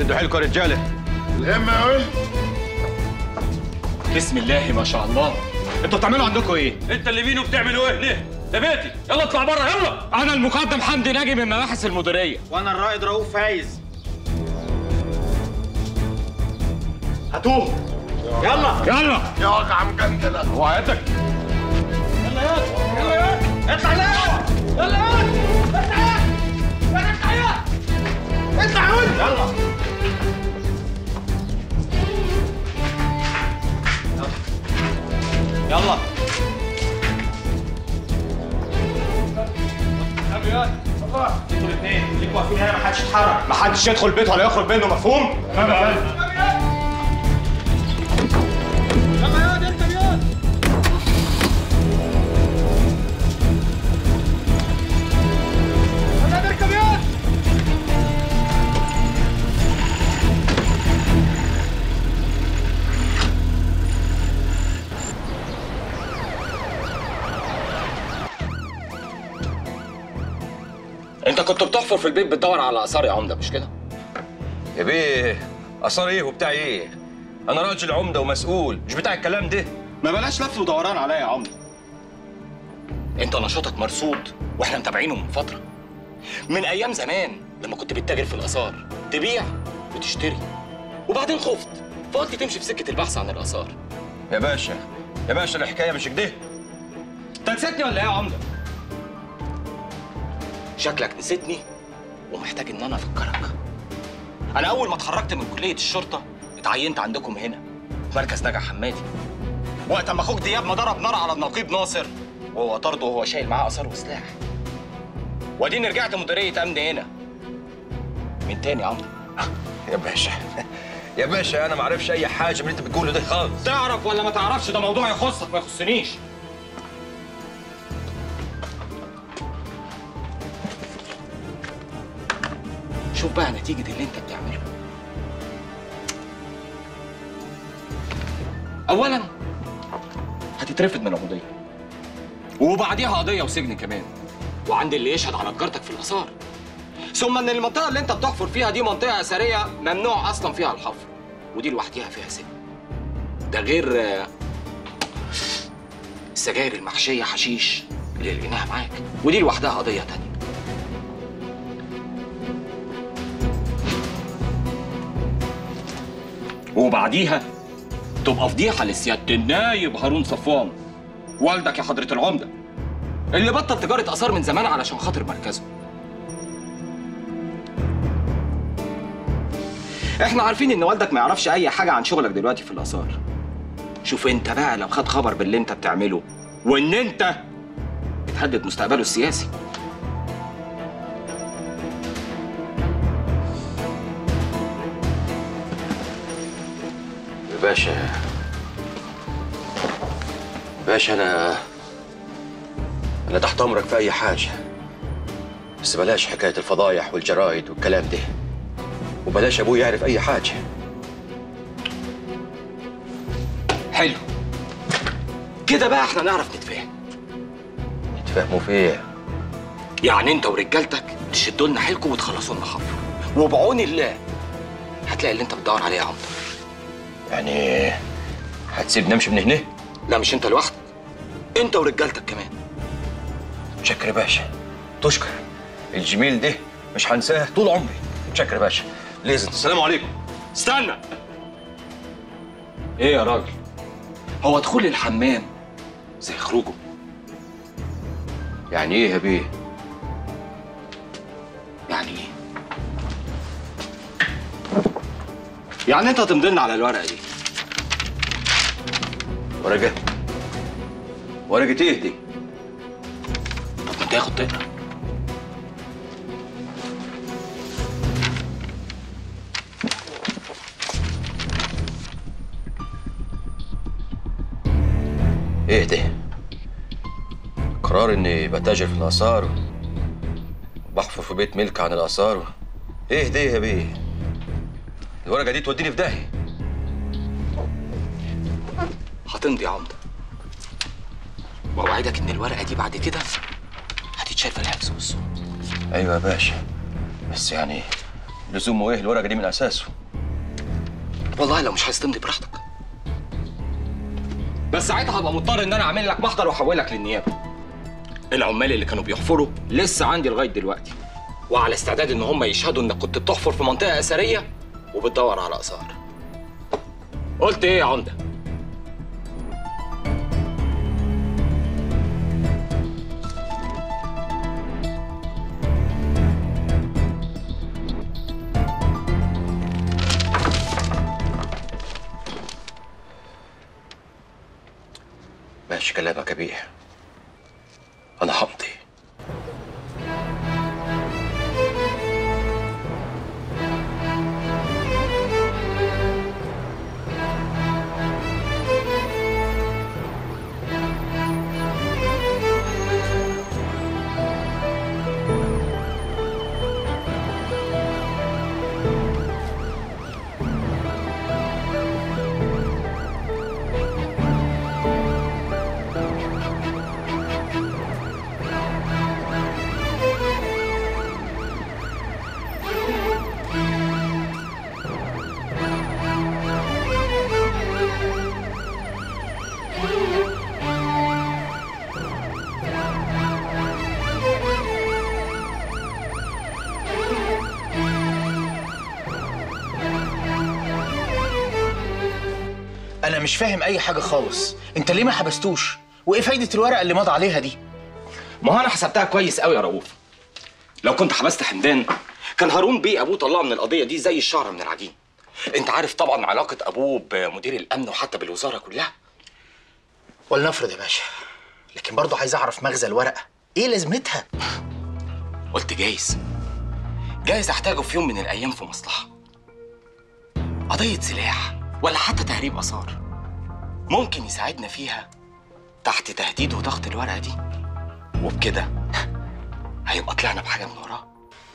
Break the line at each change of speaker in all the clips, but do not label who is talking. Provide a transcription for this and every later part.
شدوا حيلكم يا رجاله
الهمة يا ولد
بسم الله ما شاء الله انتوا بتعملوا عندكم ايه؟
انت اللي مين وبتعملوا ايه ليه؟ ده بيتي يلا اطلع بره يلا
انا المقدم حمدي ناجي من مباحث المديريه
وانا الرائد رؤوف فايز
هاتوه
يلا
يلا
يا وجع مجندلة
وعيتك
اطلع لا يلا اطلع اطلع اطلع يلا يلا انتوا الاثنين ليكوا واقفين هنا ما حدش يتحرك
ما حدش يدخل بيته ولا يخرج منه مفهوم؟ انت كنت بتحفر في البيت بتدور على اثار يا عمده مش كده؟
يا بيه اثار ايه وبتاع ايه انا راجل عمده ومسؤول مش بتاع الكلام ده
ما بلاش لف ودوران عليا يا عمده انت نشاطك مرصود واحنا متابعينه من فتره من ايام زمان لما كنت بتتاجر في الاثار تبيع وتشتري وبعدين خفت فقلت تمشي في سكه البحث عن الاثار
يا باشا يا باشا الحكايه مش كده
انت نسيتني ولا ايه يا عمده؟ شكلك نسيتني ومحتاج ان انا افكرك انا اول ما اتخرجت من كليه الشرطه اتعينت عندكم هنا في مركز نجع حمادي وقت ما اخوك دياب ما ضرب نار على النقيب ناصر وهو طرده وهو شايل معاه اثار وسلاح واديني رجعت مديريه امن هنا من تاني يا عمده
يا باشا يا باشا انا ما اعرفش اي حاجه من اللي انت بتقوله ده خالص
تعرف ولا ما تعرفش ده موضوع يخصك ما يخصنيش شوف بقى نتيجة اللي انت بتعمله أولا هتترفد من القضية وبعديها قضية وسجن كمان وعند اللي يشهد على تجارتك في الآثار ثم إن المنطقة اللي أنت بتحفر فيها دي منطقة أثرية ممنوع أصلا فيها الحفر ودي لوحديها فيها سجن ده غير آه، السجاير المحشية حشيش اللي لقيناها معاك ودي لوحدها قضية تانية وبعديها تبقى فضيحة لسيادة النايب هارون صفوان والدك يا حضرة العمدة اللي بطل تجارة آثار من زمان علشان خاطر مركزه احنا عارفين ان والدك ما يعرفش اي حاجة عن شغلك دلوقتي في الآثار شوف انت بقى لو خد خبر باللي انت بتعمله وان انت بتهدد مستقبله السياسي
يا باشا باشا انا انا تحت امرك في اي حاجه بس بلاش حكايه الفضايح والجرايد والكلام ده وبلاش ابوي يعرف اي حاجه
حلو كده بقى احنا نعرف نتفاهم
تفهموا في ايه
يعني انت ورجالتك تشدوا لنا حيلكم وتخلصوا لنا حفر وبعون الله هتلاقي اللي انت بتدور عليه يا عمده
يعني هتسيبني امشي من هنا
لا مش انت لوحدك انت ورجالتك كمان
شكر يا باشا تشكر الجميل ده مش هنساه طول عمري شكر يا باشا ليزن السلام عليكم
استنى ايه يا راجل هو دخول الحمام زي خروجه
يعني ايه يا بيه
يعني ايه يعني انت هتمضي لنا على الورقه دي
ورقه ورقه ايه دي
طب ما تاخد تقرا
ايه ده قرار اني بتاجر في الاثار وبحفر في بيت ملك عن الاثار ايه ده يا بيه الورقه دي توديني في داهيه
هتمضي يا عمده واوعدك ان الورقه دي بعد كده هتتشال في الحفظ والصوت
ايوه يا باشا بس يعني لزومه ايه الورقه دي من اساسه
والله لو مش عايز تمضي براحتك بس ساعتها هبقى مضطر ان انا اعمل لك محضر واحولك للنيابه العمال اللي كانوا بيحفروا لسه عندي لغايه دلوقتي وعلى استعداد ان هم يشهدوا انك كنت بتحفر في منطقه اثريه وبتدور على اثار قلت ايه يا عمده
ماشي كلامك يا بيه انا همضي
انا مش فاهم اي حاجه خالص انت ليه ما حبستوش وايه فايده الورقه اللي مضى عليها دي
ما هو انا حسبتها كويس قوي يا رؤوف لو كنت حبست حمدان كان هارون بيه ابوه طلعه من القضيه دي زي الشعره من العجين انت عارف طبعا علاقه ابوه بمدير الامن وحتى بالوزاره كلها
ولنفرض يا باشا لكن برضه عايز اعرف مغزى الورقه ايه لازمتها
قلت جايز جايز احتاجه في يوم من الايام في مصلحه قضيه سلاح ولا حتى تهريب اثار ممكن يساعدنا فيها تحت تهديد وضغط الورقه دي وبكده هيبقى طلعنا بحاجه من وراه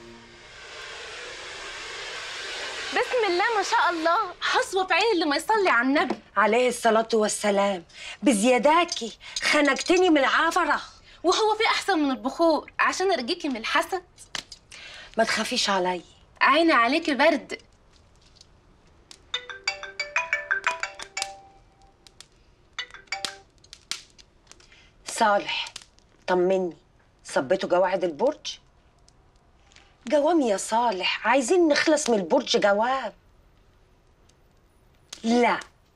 بسم الله ما شاء الله حصوة في عين اللي ما يصلي على النبي
عليه الصلاة والسلام بزياداكي خنقتني من العفرة
وهو في أحسن من البخور عشان أرجيكي من الحسد
ما تخافيش علي
عيني عليكي برد
صالح طمني صبيتوا قواعد البرج جوام يا صالح عايزين نخلص من البرج جواب لا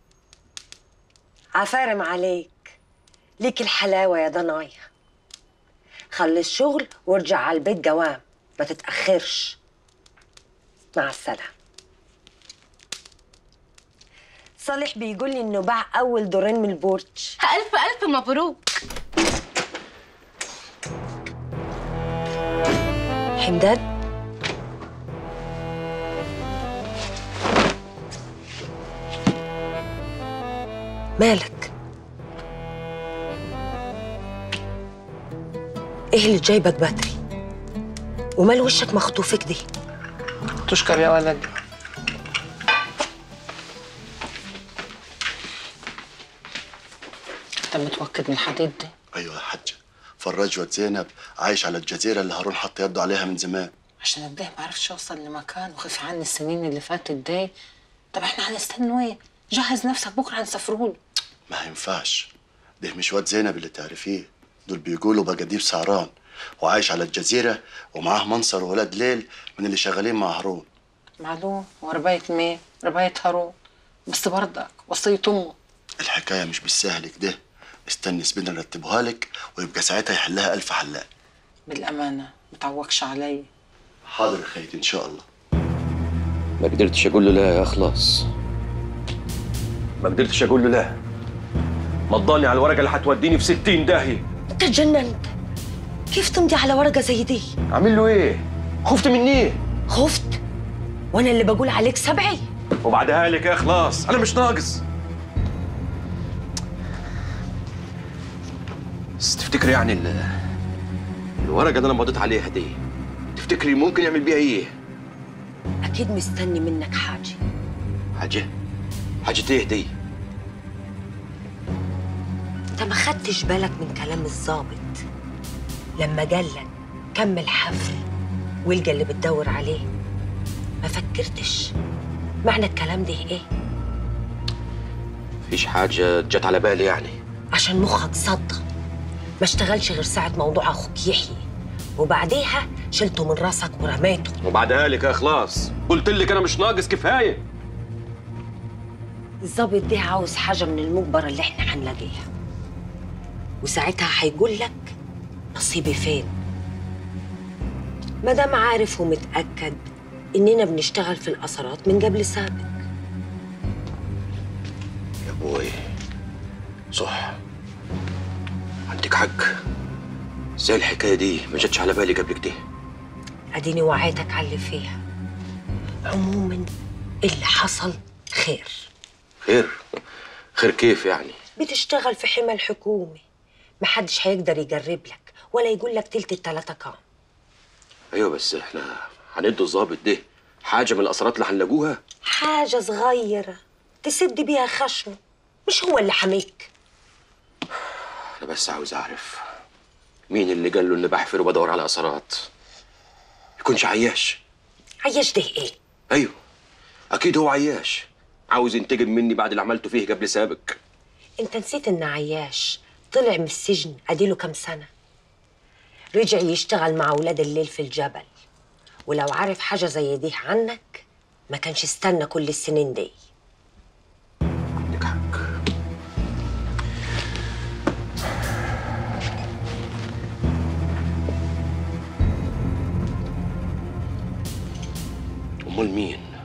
عفارم عليك ليك الحلاوة يا ضنايا خلص شغل وارجع على البيت جوام ما تتأخرش مع السلامة صالح بيقول لي انه باع اول دورين من البرج
ألف ألف مبروك
حمدان مالك ايه اللي جايبك بدري ومال وشك مخطوف كده
تشكر يا ولد
انت متوكد من الحديد ده
ايوه يا حجه فراج واد زينب عايش على الجزيره اللي هارون حط يده عليها من زمان
عشان قد ايه ما عرفش اوصل لمكان وخف عني السنين اللي فاتت دي طب احنا هنستنوا ايه جهز نفسك بكره هنسافروا له
ما هينفعش ده مش واد زينب اللي تعرفيه دول بيقولوا بجديب سعران وعايش على الجزيره ومعاه منصر وولاد ليل من اللي شغالين مع هارون
معلوم ورباية مين رباية هارون بس برضك وصية امه
الحكايه مش بالسهل كده استني سبينا نرتبها لك ويبقى ساعتها يحلها الف حلاق
بالامانه متعوقش علي
حاضر يا خيتي ان شاء الله
ما قدرتش اقول له لا يا اخلاص ما قدرتش اقول له لا مضاني على الورقه اللي هتوديني في 60 داهيه
انت اتجننت كيف تمضي على ورقه زي دي
اعمل له ايه خفت مني
خفت وانا اللي بقول عليك سبعي
وبعدها لك يا اخلاص انا مش ناقص بس تفتكري يعني ال- الورقه اللي انا مضيت عليها دي تفتكري ممكن يعمل بيها ايه
اكيد مستني منك حاجه
حاجه حاجه ايه دي
انت ما خدتش بالك من كلام الضابط لما قال لك كمل حفل والقى اللي بتدور عليه ما فكرتش معنى الكلام ده ايه
مفيش حاجه جت على بالي يعني
عشان مخك صدى ما اشتغلش غير ساعة موضوع أخوك يحيى وبعديها شلته من راسك ورميته
وبعدها لك يا خلاص قلت لك انا مش ناقص كفايه
الظابط ده عاوز حاجة من المجبرة اللي احنا هنلاقيها وساعتها هيقول لك نصيبي فين مادام عارف ومتأكد إننا بنشتغل في الأثرات من قبل سابق
يا ابوي صح عندك حق ازاي الحكايه دي ما جاتش على بالي قبل كده
أديني وعيتك على اللي فيها عموما اللي حصل خير
خير خير كيف يعني
بتشتغل في حمى الحكومي محدش هيقدر يجرب لك ولا يقول لك تلت التلاتة كام
ايوه بس احنا هندوا الظابط ده حاجه من الاسرات اللي هنلاقوها
حاجة صغيرة تسد بيها خشمه مش هو اللي حميك
انا بس عاوز اعرف مين اللي قال له اني بحفر وبدور على اثرات يكونش عياش
عياش ده ايه
ايوه اكيد هو عياش عاوز ينتقم مني بعد اللي عملته فيه قبل سابق
انت نسيت ان عياش طلع من السجن اديله كام سنة رجع يشتغل مع ولاد الليل في الجبل ولو عارف حاجة زي دي عنك ما كانش استنى كل السنين دي
عندك حق امال مين